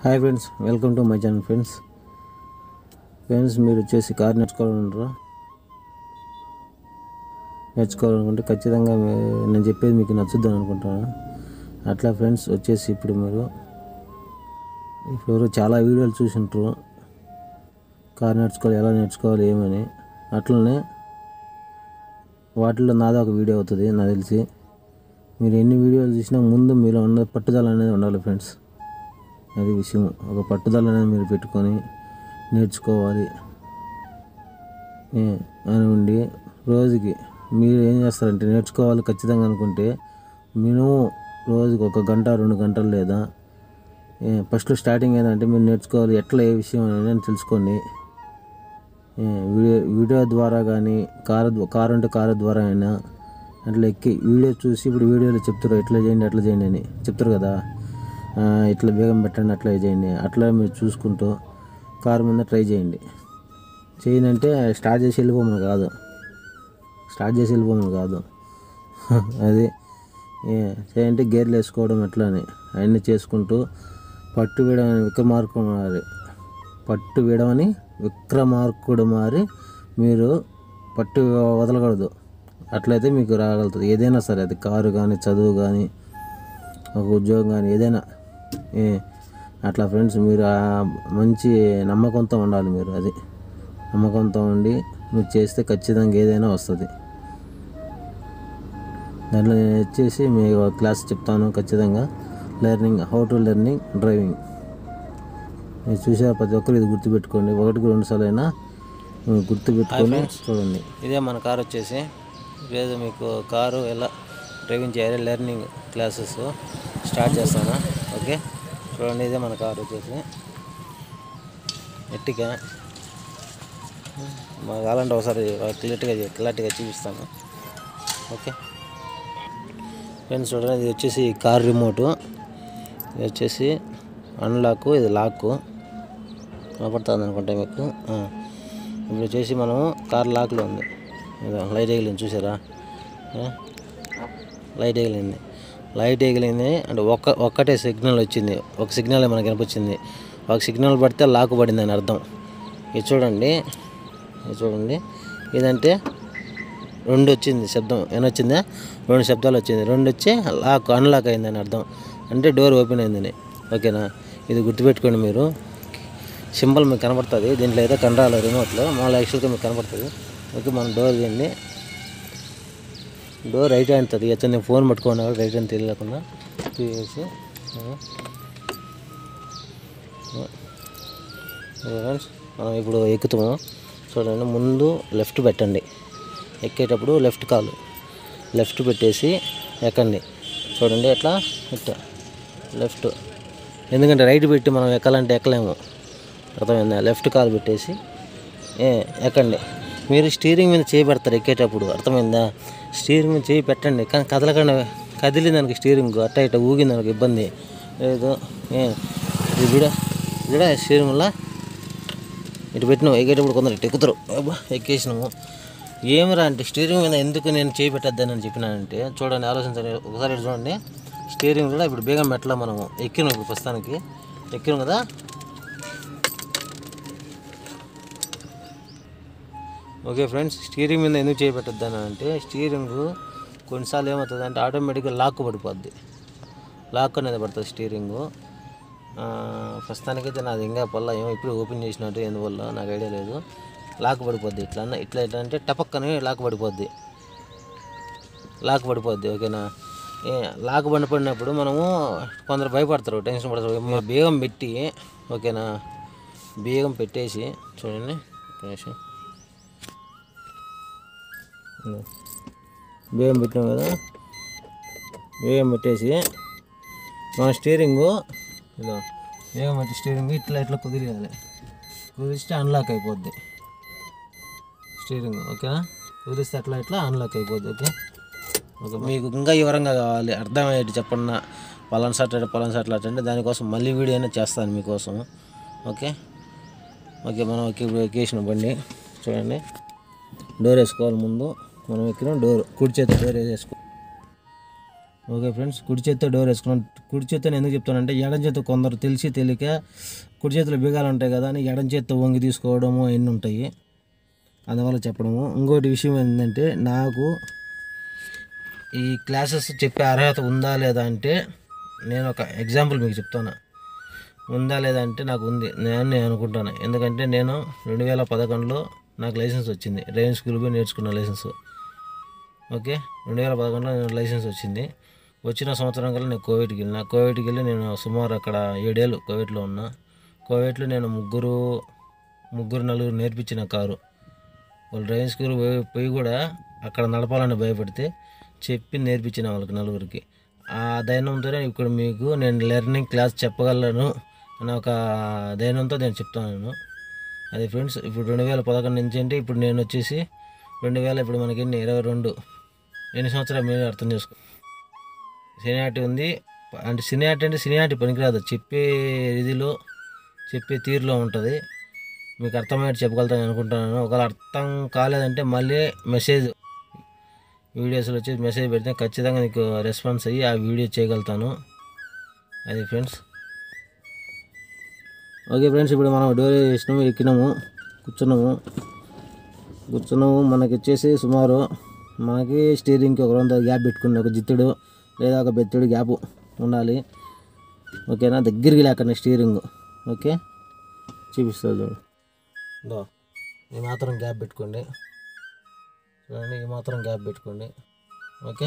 Hi friends welcome to my channel friends friends మీరు వచ్చేసి car నేర్చుకోవాలనుకుంటారా నేర్చుకోవాలనుకుంటే ఖచ్చితంగా మీ- నేను చెప్పేది మీకు నచ్చుద్ది అనుకుంటాను అట్లా ఫ్రెండ్స్ వచ్చేసి ఇప్పుడు మీరు ఇప్పుడు చాలా వీడియోలు చూసింటారు కార్ నేర్చుకోవాలి ఎలా నేర్చుకోవాలి ఏమని అట్లనే వాటిలో నాది ఒక వీడియో అవుతుంది నాకు తెలిసి మీరు ఎన్ని వీడియోలు చూసినా ముందు మీలో ఉన్న పట్టుదల అనేది ఉండాలి ఫ్రెండ్స్ అది విషయం ఒక పట్టుదల అనేది మీరు పెట్టుకొని నేర్చుకోవాలి ఏ, అని ఉండి రోజుకి మీరు ఏం చేస్తారంటే నేర్చుకోవాలి ఖచ్చితంగా అనుకుంటే మినిమం రోజుకి ఒక గంట రెండు గంటలు లేదా ఏ, ఫస్ట్ స్టార్టింగ్ ఏంటంటే మీరు నేర్చుకోవాలి ఎట్లా ఏ విషయం అనేది తెలుసుకోండి ఏ, వీడియో వీడియో ద్వారా కానీ కారు ద్వా- కారు ఉంటే కారు ద్వారా అయినా అట్లా ఎక్కి వీడియో చూసి ఇప్పుడు వీడియోలో చెప్తారు ఎట్లా చేయండి అట్లా చేయండి అని చెప్తారు కదా ఆ, ఇట్లా బేగం పెట్టండి అట్లా చేయండి అట్లా మీరు చూసుకుంటూ కారు మీద ట్రై చేయండి చేయనంటే స్టార్ట్ చేసి వెళ్ళిపోమని కాదు స్టార్ట్ చేసి వెళ్ళిపోమని కాదు అది ఏ, చేయంటే గేర్లు వేసుకోవడం ఎట్లా అని అవన్నీ చేసుకుంటూ పట్టు వేయడం విక్రమార్కం మారి పట్టు వేయడమని విక్రమార్కుడు మారి మీరు పట్టు వదలకూడదు అట్లయితే మీకు రాగలుగుతుంది ఏదైనా సరే అది కారు కానీ చదువు కానీ ఒక ఉద్యోగం కానీ ఏదైనా ఏ అట్లా ఫ్రెండ్స్ మీరు ఆ మంచి నమ్మకంతో ఉండాలి మీరు అది నమ్మకంతో ఉండి మీరు చేస్తే ఖచ్చితంగా ఏదైనా వస్తుంది దాంట్లో నేను వచ్చేసి మీకు ఒక క్లాస్ చెప్తాను ఖచ్చితంగా learning how to learning driving మీరు చూసారు ప్రతి ఒక్కరు ఇది గుర్తుపెట్టుకోండి ఒకటికి రెండు సార్లు అయినా గుర్తుపెట్టుకొని చూడండి ఇదే మన కార్ వచ్చేసి ఈరోజు మీకు కారు ఎలా డ్రైవింగ్ చేయాలి లెర్నింగ్ క్లాసెస్ స్టార్ట్ చేస్తాను ఓకే చూడండి ఇదే మన కార్ వచ్చేసి ఎట్టిగా మా కావాలంటే ఒకసారి క్లియర్గా క్లారిటీగా చూపిస్తాను ఓకే ఫ్రెండ్స్ చూడండి ఇది వచ్చేసి కార్ రిమోటు ఇది వచ్చేసి అన్లాక్ ఇది లాక్ కనపడుతుంది అనుకుంటా మీకు ఆ. ఇప్పుడు వచ్చేసి మనము కార్ లాక్లో ఉంది ఇదో లైట్ ఎగిలింది చూసారా ఆ? లైట్ ఎగిలింది లైట్ ఎగిలింది అంటే ఒక్క ఒక్కటే సిగ్నల్ వచ్చింది ఒక సిగ్నల్ మనకి కనిపించింది ఒక సిగ్నల్ పడితే లాక్ పడింది అని అర్థం ఇది చూడండి ఇది చూడండి ఇదంటే రెండు వచ్చింది శబ్దం ఏమొచ్చిందా రెండు శబ్దాలు వచ్చింది రెండు వచ్చి లాక్ అన్లాక్ అయిందని అర్థం అంటే డోర్ ఓపెన్ అయిందని ఓకేనా ఇది గుర్తుపెట్టుకోండి మీరు సింబల్ మీకు కనబడుతుంది దీంట్లో ఏదో కండరాలు రిమోట్లో మామూలు యాక్చువల్గా మీకు కనబడుతుంది ఓకే మనం డోర్ తీయండి డోర్ రైట్ హ్యాండ్ తీయచ్చు నేను ఫోన్ పట్టుకున్నా రైట్ హ్యాండ్ తెలియకుండా తీసేసి ఆ. ఫ్రెండ్స్ మనం ఇప్పుడు ఎక్కుతాము చూడండి ముందు లెఫ్ట్ పెట్టండి ఎక్కేటప్పుడు లెఫ్ట్ కాలు లెఫ్ట్ పెట్టేసి ఎక్కండి చూడండి ఎట్లా ఇట్లా లెఫ్ట్ ఎందుకంటే రైట్ పెట్టి మనం ఎక్కాలంటే ఎక్కలేము అర్థమైందా లెఫ్ట్ కాలు పెట్టేసి ఏ ఎక్కండి మీరు స్టీరింగ్ మీద చేయి పెడతారు ఎక్కేటప్పుడు అర్థమైందా స్టీరింగ్ మీద చేయి పెట్టండి కానీ కదలకుండా కదిలింది దానికి స్టీరింగ్ అట్ట ఇట్ట ఊగింది దానికి ఇబ్బంది లేదు ఏ ఇది కూడా ఇది కూడా స్టీరింగ్ వల్ల ఇటు పెట్టినావు ఎక్కేటప్పుడు కొందరు ఇటు ఎక్కుతారు అబ్బా ఎక్కేసినాము ఏమిరా అంటే స్టీరింగ్ మీద ఎందుకు నేను చేయి పెట్టద్దని చెప్పినానంటే చూడండి ఆలోచించండి ఒకసారి ఇటు చూడండి స్టీరింగ్ కూడా ఇప్పుడు బేగం మెట్ల మనము ఎక్కినాం ఇప్పుడు ప్రస్తుతానికి ఎక్కినాం కదా ఓకే ఫ్రెండ్స్ స్టీరింగ్ మీద ఎందుకు చేయి పెట్టద్దని అంటే స్టీరింగ్ కొన్నిసార్లు ఏమవుతుంది అంటే ఆటోమేటిక్గా లాక్ పడిపోద్ది లాక్ అనేది పడుతుంది స్టీరింగు ఆ, ప్రస్తుతానికైతే నాది ఇంకా పొల్ల ఏమో ఇప్పుడు ఓపెన్ చేసినట్టు ఎందువల్ల నాకు ఐడియా లేదు లాక్ పడిపోద్ది ఇట్లా అన్న ఇట్లా ఇట్లా అంటే టపక్కని లాక్ పడిపోద్ది లాక్ పడిపోద్ది ఓకేనా ఏ లాక్ బండి పడినప్పుడు మనము కొందరు భయపడతారు టెన్షన్ పడతారు ఏమో బేగం పెట్టి ఓకేనా బేగం పెట్టేసి చూడండి ఒక నిమిషం ఇదిగో. బేగం పెట్టినాం కదా బేగం పెట్టేసి మన స్టీరింగు ఇదో బేగం పెట్టి స్టీరింగ్ ఇట్లా ఇట్లా కుదిరేయాలి కుదిరిస్తే అన్లాక్ అయిపోద్ది స్టీరింగ్ ఓకేనా కుదిరిస్తే అట్లా ఇట్లా అన్లాక్ అయిపోద్ది ఓకే ఓకే మీకు ఇంకా వివరంగా కావాలి అర్థమయ్యేటి చెప్పండి పలానా షర్ట్ అంటే పలానా షర్ట్ అంటే దానికోసం మళ్ళీ వీడియో అయినా చేస్తాను మీకోసం ఓకే ఓకే మనం ఎక్కి ఎక్కేసిన బండి చూడండి డోర్ వేసుకోవాలి ముందు మనం ఎక్కిన డోర్ కుడి చేతి డోర్ వేసేసుకో ఓకే ఫ్రెండ్స్ కుడి చేత్తో డోర్ వేసుకున్నాను కుడి చేత్తో నేను ఎందుకు చెప్తానంటే ఎడం చేత్తో కొందరు తెలిసి తెలియక కుడి చేతిలో బిగాలు ఉంటాయి కదా అని ఎడం చేత్తో వంగి తీసుకోవడము ఎన్ని ఉంటాయి అందువల్ల చెప్పడము ఇంకోటి విషయం ఏంటంటే నాకు ఈ క్లాసెస్ చెప్పే అర్హత ఉందా లేదా అంటే నేను ఒక ఎగ్జాంపుల్ మీకు చెప్తాను ఉందా లేదా అంటే నాకు ఉంది నేను నేను అనుకుంటాను ఎందుకంటే నేను రెండు వేల పదకొండులో నాకు లైసెన్స్ వచ్చింది డ్రైవింగ్ స్కూల్ పోయి నేర్చుకున్న లైసెన్స్ ఓకే రెండు వేల పదకొండులో నేను లైసెన్స్ వచ్చింది వచ్చిన సంవత్సరం కల్లా నేను కోవిడ్కి వెళ్ళిన కోవిడ్కి వెళ్ళి నేను సుమారు అక్కడ ఏడేళ్ళు కోవిడ్లో ఉన్నా కోవిడ్లో నేను ముగ్గురు ముగ్గురు నలుగురు నేర్పించిన కారు వాళ్ళు డ్రైవింగ్ స్కూల్ పోయి పోయి కూడా అక్కడ నడపాలని భయపడితే చెప్పి నేర్పించిన వాళ్ళకి నలుగురికి ఆ ధైర్యంతోనే ఇప్పుడు మీకు నేను లెర్నింగ్ క్లాస్ చెప్పగలను అనే ఒక ధైర్యంతో నేను చెప్తాను అది ఫ్రెండ్స్ ఇప్పుడు రెండు వేల పదకొండు నుంచి అంటే ఇప్పుడు నేను వచ్చేసి రెండు వేల ఇప్పుడు మనకి ఎన్ని ఇరవై రెండు ఎన్ని సంవత్సరాలు మీరు అర్థం చేసుకో సినియాటి ఉంది అంటే సినియాటి అంటే సినియాటి పనికిరాదు చెప్పే ఇదిలో చెప్పే తీరులో ఉంటుంది మీకు అర్థమయ్యేట్టు చెప్పగలుగుతాను అనుకుంటున్నాను ఒకవేళ అర్థం కాలేదంటే మళ్ళీ మెసేజ్ వీడియోస్లో వచ్చి మెసేజ్ పెడితే ఖచ్చితంగా నీకు రెస్పాన్స్ అయ్యి ఆ వీడియో చేయగలుగుతాను అది ఫ్రెండ్స్ ఓకే ఫ్రెండ్స్ ఇప్పుడు మనం డోర్ వేసినాము ఎక్కినాము కూర్చున్నాము కూర్చున్నాము మనకి వచ్చేసి సుమారు మనకి స్టీరింగ్కి ఒక రెండు గ్యాప్ పెట్టుకుని ఒక జిత్తుడు లేదా ఒక బెత్తుడు గ్యాప్ ఉండాలి ఓకేనా దగ్గరికి లేకుండా స్టీరింగ్ ఓకే చూపిస్తుంది చూడు దో ఈ మాత్రం గ్యాప్ పెట్టుకోండి చూడండి ఈ మాత్రం గ్యాప్ పెట్టుకోండి ఓకే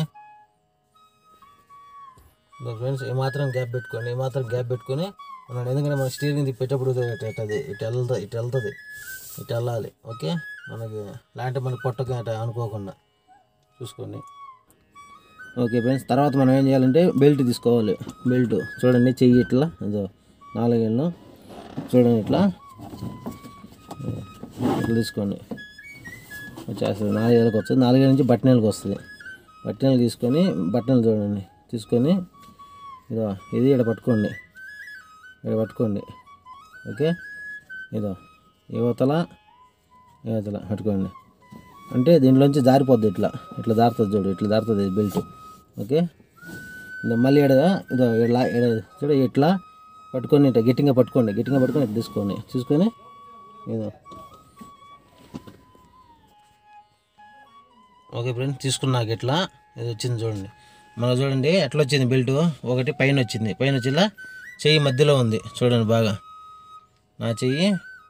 ఇదో ఫ్రెండ్స్ ఈ మాత్రం గ్యాప్ పెట్టుకోండి ఈ మాత్రం గ్యాప్ పెట్టుకొని మనం ఎందుకంటే మన స్టీరింగ్ తిప్పేటప్పుడు ఇది ఇటు ఇటది ఇటు వెళ్తుంది ఇటు వెళ్తుంది ఇటు వెళ్ళాలి ఓకే మనకి లాంటి మనకి పొట్టకి అట అనుకోకుండా చూసుకోండి ఓకే ఫ్రెండ్స్ తర్వాత మనం ఏం చేయాలంటే బెల్ట్ తీసుకోవాలి బెల్ట్ చూడండి చెయ్యి ఇట్లా ఇదో నాలుగేళ్ళు చూడండి ఇట్లా ఇట్లా తీసుకోండి వచ్చేస్తుంది నాలుగేళ్ళకి వస్తుంది నాలుగేళ్ళ నుంచి బట్టనేళ్ళకి వస్తుంది బట్టనేలు తీసుకొని బట్టనలు చూడండి తీసుకొని ఇదో ఇది ఇక్కడ పట్టుకోండి ఇక్కడ పట్టుకోండి ఓకే ఇదో యువతల యువతల పట్టుకోండి అంటే దీంట్లోంచి జారిపోద్ది ఇట్లా ఇట్లా జారుతుంది చూడు ఇట్లా జారుతుంది ఇది బెల్ట్ ఓకే ఇదో మళ్ళీ ఇక్కడ ఇదో ఇలా ఈడ చూడు ఇట్లా పట్టుకొని ఇట్లా గట్టిగా పట్టుకోండి గట్టిగా పట్టుకొని ఇట్లా తీసుకోండి తీసుకొని ఇదో ఓకే ఫ్రెండ్స్ తీసుకున్నాక ఇట్లా ఇది వచ్చింది చూడండి మన చూడండి ఎట్లా వచ్చింది బెల్ట్ ఒకటి పైన వచ్చింది పైన వచ్చిలా చెయ్యి మధ్యలో ఉంది చూడండి బాగా నా చెయ్యి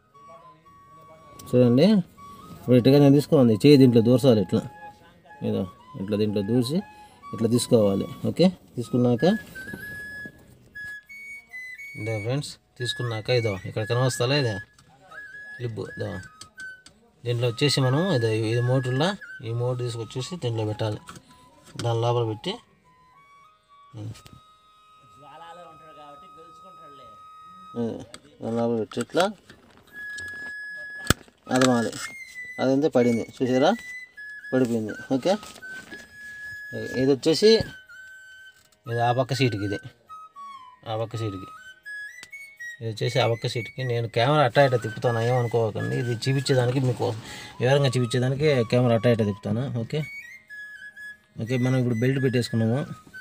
చూడండి ఇప్పుడు ఇటుగా నేను తీసుకోవాలి చెయ్యి దీంట్లో దూర్చాలి ఇట్లా ఏదో ఇట్లా దీంట్లో దూర్చి ఇట్లా తీసుకోవాలి ఓకే తీసుకున్నాక ఇదో ఫ్రెండ్స్ తీసుకున్నాక ఇదో ఇక్కడ కనవస్తాలా ఇదే క్లిప్ ఇదో దీంట్లో వచ్చేసి మనం ఇది ఇది మోటార్లో ఈ మోటార్ తీసుకొచ్చేసి దీంట్లో పెట్టాలి దాని లోపల పెట్టి ఉం. ఉం. దాని లోపల పెట్టి ఇట్లా అది మాది అదంతా పడింది చూసారా పడిపోయింది ఓకే ఇది వచ్చేసి ఇది ఆ పక్క సీటుకి ఇది ఆ పక్క సీటుకి ఇది వచ్చేసి ఆ పక్క సీట్కి నేను కెమెరా అట్టా ఇట్లా తిప్పుతాను ఏమనుకోకండి ఇది చూపించేదానికి మీకు వివరంగా చూపించేదానికి కెమెరా అట్టా ఇట్లా తిప్పుతాను ఓకే ఓకే మనం ఇప్పుడు బెల్ట్ పెట్టేసుకున్నాము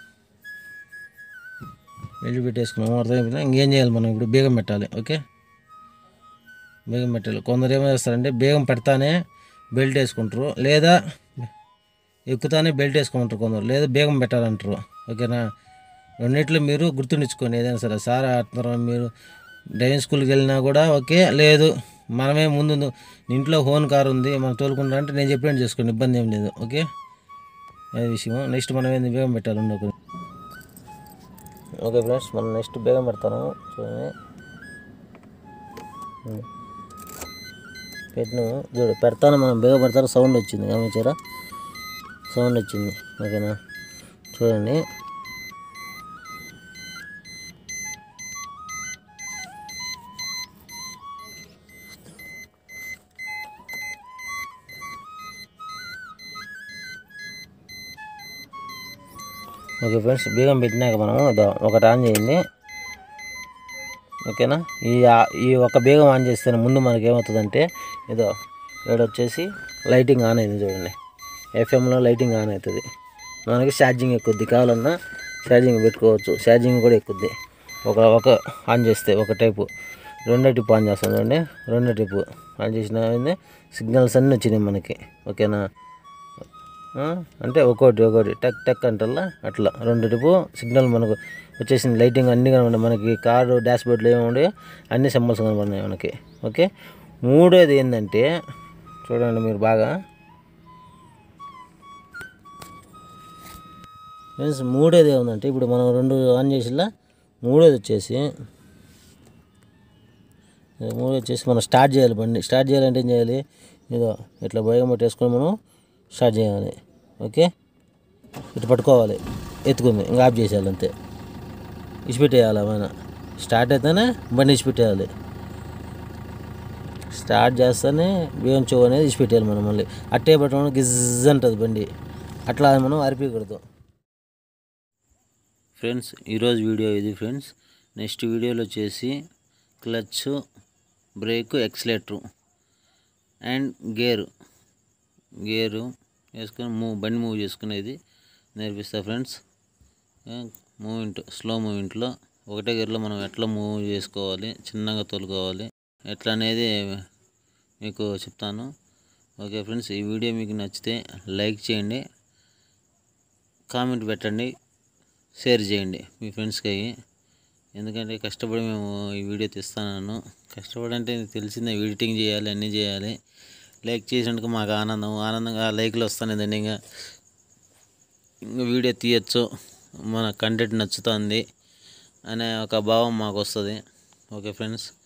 బెల్ట్ పెట్టేసుకున్నాము అర్థమైపోయిందా ఇంకేం చేయాలి మనం ఇప్పుడు బేగం పెట్టాలి ఓకే బేగం పెట్టాలి కొందరు ఏం చేస్తారంటే బేగం పెడతానే బెల్ట్ వేసుకుంటారు లేదా ఎక్కుతానే బెల్ట్ వేసుకోమంటారు కొందరు లేదా బేగం పెట్టాలంటారు ఓకేనా రెండిట్లో మీరు గుర్తుండించుకోండి ఏదైనా సరే సార్ ఆడుతున్నారు మీరు డ్రైవింగ్ స్కూల్కి వెళ్ళినా కూడా ఓకే లేదు మనమే ముందు ను- ఇంట్లో హోన్ కార్ ఉంది మనం తోలుకుంటా అంటే నేను చెప్పినట్టు చేసుకోండి ఇబ్బంది ఏం లేదు ఓకే అదే విషయం నెక్స్ట్ మనం ఏంది బేగం పెట్టాలి ఉండు ఒక ఓకే ఫ్రెండ్స్ మనం నెక్స్ట్ బేగం పెడతాను చూడండి ఉం. పెట్టినాము చూడు పెడతాను మనం బేగ పెడతాను సౌండ్ వచ్చింది గమనించారా సౌండ్ వచ్చింది ఓకేనా చూడండి ఓకే ఫ్రెండ్స్ బీగం పెట్టినాక మనము ఇదో ఒకటి ఆన్ చేయండి ఓకేనా ఈ ఆ- ఈ ఒక బీగం ఆన్ చేస్తే ముందు మనకి ఏమవుతుందంటే ఇదో ఇక్కడ వచ్చేసి లైటింగ్ ఆన్ అయింది చూడండి ఎఫ్ఎంలో లైటింగ్ ఆన్ అవుతుంది మనకి ఛార్జింగ్ ఎక్కుద్ది కావాలన్నా ఛార్జింగ్ పెట్టుకోవచ్చు ఛార్జింగ్ కూడా ఎక్కుద్ది ఒక ఒక ఆన్ చేస్తే ఒక టైపు రెండో టిప్ ఆన్ చేస్తాం చూడండి రెండో టిప్ ఆన్ చేసిన సిగ్నల్స్ అన్నీ వచ్చినాయి మనకి ఓకేనా ఆ, అంటే ఒక్కోటి ఒక్కోటి టక్ టక్ అంటల్లా అట్లా రెండు టిపు సిగ్నల్ మనకు వచ్చేసింది లైటింగ్ అన్నీ కనబడి మనకి కారు డాష్ బోర్డ్లో ఏమి ఉండే అన్ని సింబల్స్ కనబడినాయి మనకి ఓకే మూడోది ఏంటంటే చూడండి మీరు బాగా ఫ్రెండ్స్ మూడోది ఏముందంటే ఇప్పుడు మనం రెండు ఆన్ చేసిలా మూడోది వచ్చేసి ఇది మూడోది వచ్చేసి మనం స్టార్ట్ చేయాలి బండి స్టార్ట్ చేయాలంటే ఏం చేయాలి ఏదో ఇట్లా భయం పట్టేసుకొని మనం స్టార్ట్ చేయాలి ఓకే ఇటు పట్టుకోవాలి ఎత్తుకుంది ఇంకా ఆఫ్ చేసేయాలి అంతే ఇచ్చిపెట్టేయాలి మన స్టార్ట్ అయితేనే బండి ఇచ్చిపెట్టేయాలి స్టార్ట్ చేస్తేనే బియ్యం చెవు అనేది ఇచ్చిపెట్టేయాలి మనం మళ్ళీ అట్టే పట్టడం గిజ్ అంటుంది బండి అట్లా మనం అరిపించకూడదు ఫ్రెండ్స్ ఈరోజు వీడియో ఇది ఫ్రెండ్స్ నెక్స్ట్ వీడియోలో వచ్చేసి clutch brake accelerator and gear gear వేసుకొని మూవ్ బండి మూవ్ చేసుకునేది నేర్పిస్తా ఫ్రెండ్స్ మూమెంట్ స్లో మూమెంట్లో ఒకటే గేర్లో మనం ఎట్లా మూవ్ చేసుకోవాలి చిన్నగా తోలుకోవాలి ఎట్లా అనేది మీకు చెప్తాను ఓకే ఫ్రెండ్స్ ఈ వీడియో మీకు నచ్చితే లైక్ చేయండి కామెంట్ పెట్టండి షేర్ చేయండి మీ ఫ్రెండ్స్కి అయ్యి ఎందుకంటే కష్టపడి మేము ఈ వీడియో తీస్తాను కష్టపడి అంటే తెలిసిందే ఎడిటింగ్ చేయాలి అన్నీ చేయాలి లైక్ చేసినందుకు మాకు ఆనందం ఆనందంగా లైక్లు వస్తాయి ఇంకా ఇంకా వీడియో తీయచ్చు మన కంటెంట్ నచ్చుతుంది అనే ఒక భావం మాకు వస్తుంది ఓకే ఫ్రెండ్స్